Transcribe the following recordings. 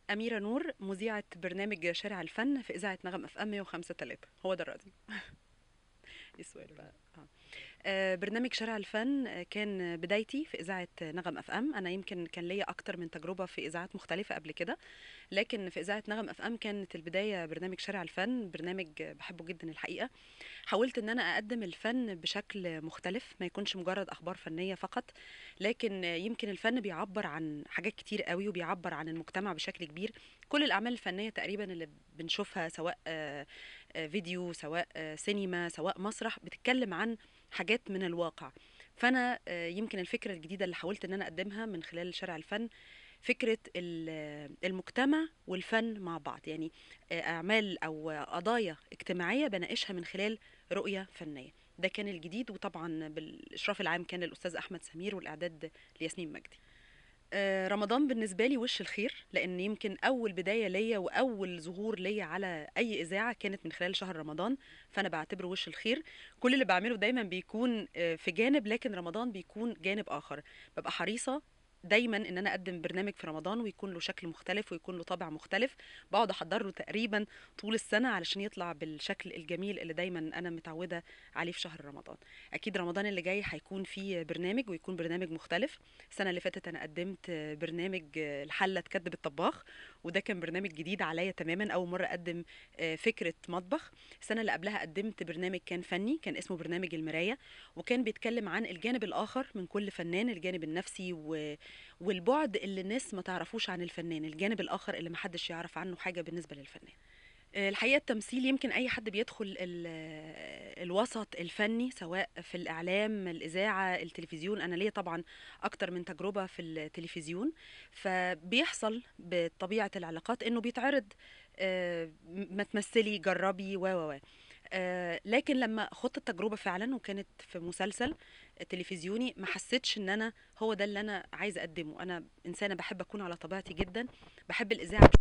أميرة نور مذيعة برنامج شارع الفن في إذاعة نغم اف ام 105 3 هو ده الراديو إيه السؤال بقى آه. آه، برنامج شارع الفن آه، كان بدايتي في إذاعة نغم اف ام أنا يمكن كان ليا أكتر من تجربة في إذاعات مختلفة قبل كده لكن في إذاعة نغم اف ام كانت البداية برنامج شارع الفن برنامج بحبه جدا الحقيقة حاولت ان انا اقدم الفن بشكل مختلف ما يكونش مجرد اخبار فنيه فقط لكن يمكن الفن بيعبر عن حاجات كتير قوي وبيعبر عن المجتمع بشكل كبير كل الاعمال الفنيه تقريبا اللي بنشوفها سواء آه، آه، فيديو سواء آه، سينما سواء مسرح بتتكلم عن حاجات من الواقع فانا آه، يمكن الفكره الجديده اللي حاولت ان انا اقدمها من خلال شارع الفن فكره ال- المجتمع والفن مع بعض يعني آه، اعمال او قضايا اجتماعيه بناقشها من خلال رؤيه فنيه ده كان الجديد وطبعا بالاشراف العام كان الاستاذ احمد سمير والاعداد لياسمين مجدي آه، رمضان بالنسبه لي وش الخير لان يمكن اول بدايه ليا واول ظهور ليا على اي اذاعه كانت من خلال شهر رمضان فانا بعتبره وش الخير كل اللي بعمله دايما بيكون آه، في جانب لكن رمضان بيكون جانب اخر ببقى حريصه دايما ان انا اقدم برنامج في رمضان ويكون له شكل مختلف ويكون له طابع مختلف بقعد احضر له تقريبا طول السنه علشان يطلع بالشكل الجميل اللي دايما انا متعوده عليه في شهر رمضان اكيد رمضان اللي جاي هيكون فيه برنامج ويكون برنامج مختلف السنه اللي فاتت انا قدمت برنامج الحله تكذب الطباخ وده كان برنامج جديد عليا تماما اول مره اقدم آه، فكره مطبخ السنه اللي قبلها قدمت برنامج كان فني كان اسمه برنامج المرايه وكان بيتكلم عن الجانب الاخر من كل فنان الجانب النفسي و... والبعد اللي الناس ما تعرفوش عن الفنان الجانب الاخر اللي محدش يعرف عنه حاجه بالنسبه للفنان آه، الحقيقه التمثيل يمكن اي حد بيدخل ال- الوسط الفني سواء في الاعلام الاذاعه التلفزيون انا ليا طبعا اكتر من تجربه في التلفزيون فبيحصل بطبيعه العلاقات انه بيتعرض آه، ما تمثلي جربي و و و آه، لكن لما خدت التجربه فعلا وكانت في مسلسل تلفزيوني ما حسيتش ان انا هو ده اللي انا عايزه اقدمه انا انسانه بحب اكون على طبيعتي جدا بحب الاذاعه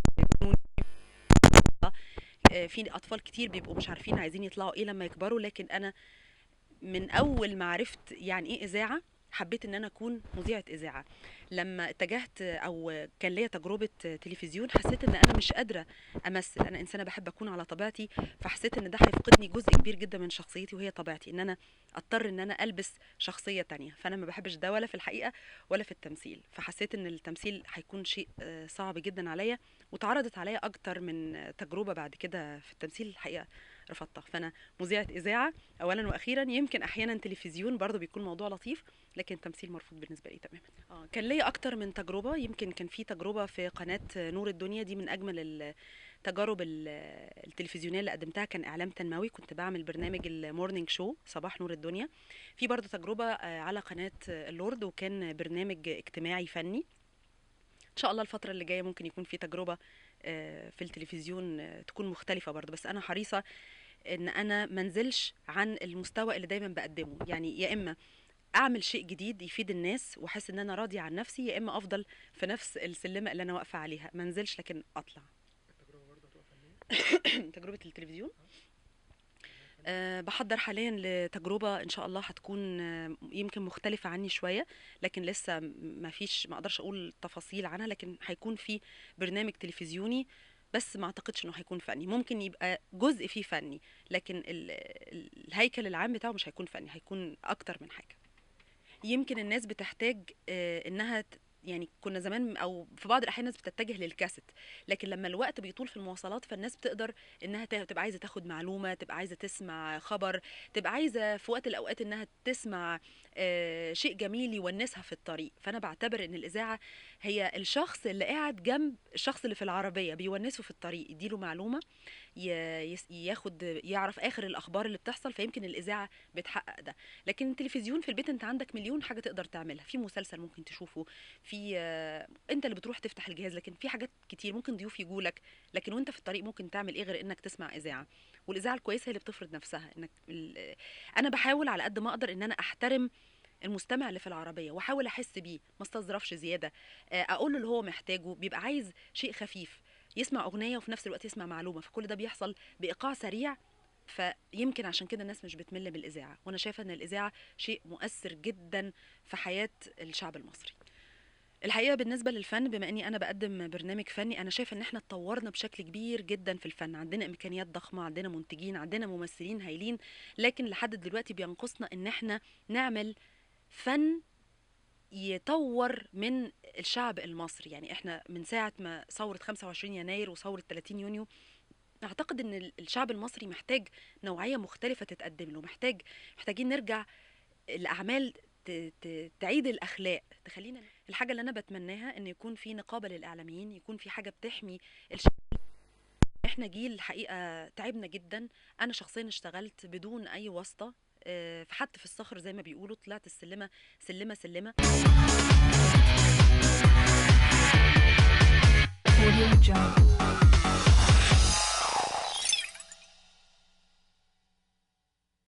آه، في اطفال كتير بيبقوا مش عارفين عايزين يطلعوا ايه لما يكبروا لكن انا من اول ما عرفت يعني ايه اذاعه حبيت ان انا اكون مذيعه اذاعه لما اتجهت او كان ليا تجربه تلفزيون حسيت ان انا مش قادره امثل انا انسانه بحب اكون على طبيعتي فحسيت ان ده هيفقدني جزء كبير جدا من شخصيتي وهي طبيعتي ان انا اضطر ان انا البس شخصيه تانية فانا ما بحبش ده ولا في الحقيقه ولا في التمثيل فحسيت ان التمثيل هيكون شيء آه، صعب جدا عليا واتعرضت عليا اكتر من تجربه بعد كده في التمثيل الحقيقه رفضتها فانا مذيعه اذاعه اولا واخيرا يمكن احيانا تلفزيون برضو بيكون موضوع لطيف لكن تمثيل مرفوض بالنسبه لي تماما اه كان ليا اكتر من تجربه يمكن كان في تجربه في قناه نور الدنيا دي من اجمل التجارب ال- التلفزيونيه اللي قدمتها كان اعلام تنموي كنت بعمل برنامج المورنينج شو صباح نور الدنيا في برضو تجربه آه، على قناه اللورد وكان برنامج اجتماعي فني ان شاء الله الفتره اللي جايه ممكن يكون في تجربه آه، في التلفزيون آه، تكون مختلفه برضو بس انا حريصه ان انا منزلش عن المستوى اللي دايما بقدمه يعني يا اما اعمل شيء جديد يفيد الناس واحس ان انا راضيه عن نفسي يا اما افضل في نفس السلمه اللي انا واقفه عليها منزلش لكن اطلع تجربه التلفزيون أه بحضر حاليا لتجربة إن شاء الله هتكون آه، يمكن مختلفة عني شوية لكن لسه ما فيش ما أقدرش أقول تفاصيل عنها لكن هيكون في برنامج تلفزيوني بس ما أعتقدش إنه هيكون فني ممكن يبقى جزء فيه فني لكن ال- ال- الهيكل العام بتاعه مش هيكون فني هيكون أكتر من حاجة يمكن الناس بتحتاج آه، انها ت- يعني كنا زمان او في بعض الاحيان الناس بتتجه للكاسيت لكن لما الوقت بيطول في المواصلات فالناس بتقدر انها تا- تبقى عايزه تاخد معلومه تبقى عايزه تسمع خبر تبقى عايزه في وقت الاوقات انها تسمع آه، شيء جميل يونسها في الطريق فانا بعتبر ان الاذاعه هي الشخص اللي قاعد جنب الشخص اللي في العربيه بيونسه في الطريق يديله معلومه ي- يس- ياخد يعرف اخر الاخبار اللي بتحصل فيمكن الاذاعه بتحقق ده لكن التلفزيون في البيت انت عندك مليون حاجه تقدر تعملها في مسلسل ممكن تشوفه في آه، انت اللي بتروح تفتح الجهاز لكن في حاجات كتير ممكن ضيوف يجولك لكن وانت في الطريق ممكن تعمل ايه غير انك تسمع اذاعه والاذاعه الكويسه هي اللي بتفرض نفسها انك ال- انا بحاول على قد ما اقدر ان انا احترم المستمع اللي في العربيه واحاول احس بيه ما استظرفش زياده آه، اقول له اللي هو محتاجه بيبقى عايز شيء خفيف يسمع اغنيه وفي نفس الوقت يسمع معلومه فكل ده بيحصل بايقاع سريع فيمكن عشان كده الناس مش بتمل من الاذاعه وانا شايفه ان الاذاعه شيء مؤثر جدا في حياه الشعب المصري الحقيقة بالنسبة للفن بما اني انا بقدم برنامج فني انا شايفة ان احنا اتطورنا بشكل كبير جدا في الفن عندنا امكانيات ضخمة عندنا منتجين عندنا ممثلين هايلين لكن لحد دلوقتي بينقصنا ان احنا نعمل فن يطور من الشعب المصري يعني احنا من ساعة ما ثورة 25 يناير وثورة 30 يونيو اعتقد ان ال- الشعب المصري محتاج نوعية مختلفة تتقدم له محتاج محتاجين نرجع الاعمال ت- ت- تعيد الاخلاق تخلينا الحاجه اللي انا بتمناها ان يكون في نقابه للاعلاميين يكون في حاجه بتحمي الشعب احنا جيل الحقيقه تعبنا جدا انا شخصيا اشتغلت بدون اي واسطه آه، فحت في الصخر زي ما بيقولوا طلعت السلمه سلمه سلمه Audio Jungle.